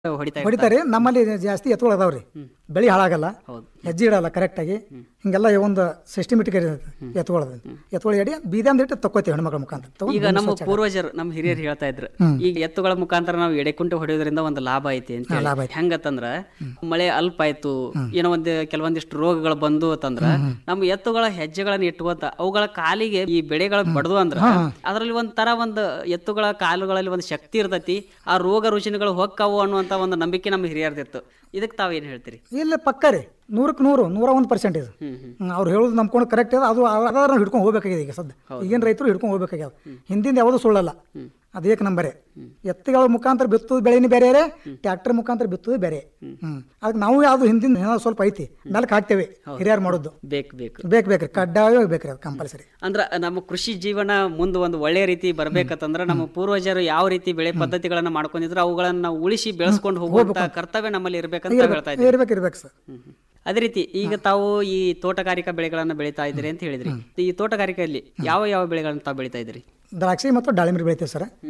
ಹೊಡಿತಾ ಹೊಡಿತಾರೆ ನಮ್ಮಲ್ಲಿ ಜಾಸ್ತಿ ಎತ್ತುಗಳು ಅದಾವ್ರಿ ಬೆಳಿ ಹಾಳಾಗಲ್ಲ ಹೌದು ಹೆಜ್ಜೆ ಇಡಲ್ಲ ಕರೆಕ್ಟಾಗಿ ಹಿಂಗೆಲ್ಲ ಒಂದು ಸಿಸ್ಟಮೆಟಿಕ್ ಎತ್ತುಗಳದ ಎತ್ತುಗಳು ಎಡಿ ಬೀದಂದ ಇಟ್ಟು ತಕ್ಕೋತೀವಿ ಹೆಣ್ಮಕ್ಳ ಮುಖಾಂತರ ತಗೊಂಡ್ ಈಗ ನಮ್ಮ ಪೂರ್ವಜರು ನಮ್ಮ ಹಿರಿಯರು ಹೇಳ್ತಾ ಇದ್ರು ಈಗ ಎತ್ತುಗಳ ಮುಖಾಂತರ ನಾವು ಎಡೆಕುಂಟೆ ಹೊಡೆಯೋದ್ರಿಂದ ಒಂದು ಲಾಭ ಐತಿ ಅಂತ ಹೇಳಿ. ಲಾಭ ಐತಿ. ಹೆಂಗತ್ತಂದ್ರ ಮಳೆ ಅಲ್ಪ ಆಯ್ತು ಏನೋ ಒಂದ್ ಕೆಲವೊಂದಿಷ್ಟು ರೋಗಗಳು ಬಂದು ಅಂತಂದ್ರ ನಮ್ಮ ಎತ್ತುಗಳ ಹೆಜ್ಜೆಗಳನ್ನ ಇಟ್ಕೋತ ಅವುಗಳ ಕಾಲಿಗೆ ಈ ಬೆಳೆಗಳ ಬಡ್ದು ಅಂದ್ರ ಅದ್ರಲ್ಲಿ ಒಂದ್ ತರ ಒಂದು ಎತ್ತುಗಳ ಕಾಲುಗಳಲ್ಲಿ ಒಂದು ಶಕ್ತಿ ಇರ್ತೈತಿ ಆ ರೋಗ ರುಜಿನಗಳು ಹೊಕ್ಕವು ಅನ್ನುವಂತ ಒಂದು ನಂಬಿಕೆ ನಮ್ಮ ಹಿರಿಯರ್ದಿತ್ತು ಇದಕ್ಕೆ ತಾವೇನ್ ಹೇಳ್ತೀರಿ ಇಲ್ಲ ಪಕ್ಕ ರೀ ನೂರಕ್ಕೆ ನೂರು ನೂರ ಒಂದು ಪರ್ಸೆಂಟೇಜ್ ಹ್ಮ್ ಹ್ಮ್ ಅವ್ರು ಹೇಳೋದು ನಂಬ್ಕೊಂಡು ಕರೆಕ್ಟ್ ಇದೆ ಅದು ಅದಾರ ನಾವು ಹಿಡ್ಕೊಂಡು ಹೋಗ್ಬೇಕಾಗಿದೆ ಈಗ ಸದ್ಯ ಈಗಿನ ರೈತರು ಹಿಡ್ಕೊಂಡು ಹೋಗ್ಬೇಕಾಗ್ಯಾವ ಹಿಂದಿಂದ ಯಾವುದು ಸುಳ್ಳಲ್ಲ ಅದೇಕ್ ನಂಬರೇ ಎತ್ತುಗಳ ಮುಖಾಂತರ ಬಿತ್ತೋದು ಬೆಳೆನೇ ಬೇರೆ ಟ್ರ್ಯಾಕ್ಟರ್ ಮುಖಾಂತರ ಬಿತ್ತೋದು ಬೇರೆ ಹ್ಮ್ ಅದಕ್ಕೆ ನಾವು ಯಾವ್ದು ಹಿಂದಿನ ಏನೋ ಸ್ವಲ್ಪ ಐತಿ ಮೇಲಕ್ಕೆ ಹಾಕ್ತೇವೆ ಹಿರಿಯರು ಮಾಡೋದು ಬೇಕು ಬೇಕು ಬೇಕು ಬೇಕ್ರಿ ಕಡ್ಡಾಯ ಬೇಕ್ರಿ ಅದು ಕಂಪಲ್ಸರಿ ಅಂದ್ರ ನಮ್ಮ ಕೃಷಿ ಜೀವನ ಮುಂದೆ ಒಂದು ಒಳ್ಳೆ ರೀತಿ ಬರ್ಬೇಕಂತಂದ್ರ ನಮ್ಮ ಪೂರ್ವಜರು ಯಾವ ರೀತಿ ಬೆಳೆ ಪದ್ಧತಿಗಳನ್ನ ಮಾಡ್ಕೊಂಡಿದ್ರು ಅವುಗಳನ್ನ ನಾವು ಉಳಿಸಿ ಬೆಳೆಸ್ಕೊಂಡು ಹೋಗುವಂತ ಕರ್ತವ್ಯ ನಮ್ಮಲ್ಲಿ ಇರ್ಬೇಕಂತ ಹೇಳ್ತಾ ಇದ್ದೀವಿ ಇರ್ಬೇಕು ಇರ್ಬೇಕು ಸರ್ ಹ್ಮ್ ಹ್ಮ್. ಅದೇ ರೀತಿ ಈಗ ತಾವು ಈ ತೋಟಗಾರಿಕಾ ಬೆಳೆಗಳನ್ನ ಬೆಳೀತಾ ಇದ್ದೀರಿ ಅಂತ ಹೇಳಿದ್ರಿ ಈ ತೋಟಗಾರಿಕೆಯಲ್ಲಿ ಯಾವ ಯಾವ ಬೆಳೆಗಳನ್ನ ತಾವು ಬೆಳೀತಾ ಇದ್ದೀರಿ ದ್ರಾಕ್ಷಿ ಮತ್ತು ದಾಳಿಂಬೆ ಬೆಳಿತೀವಿ ಸರ್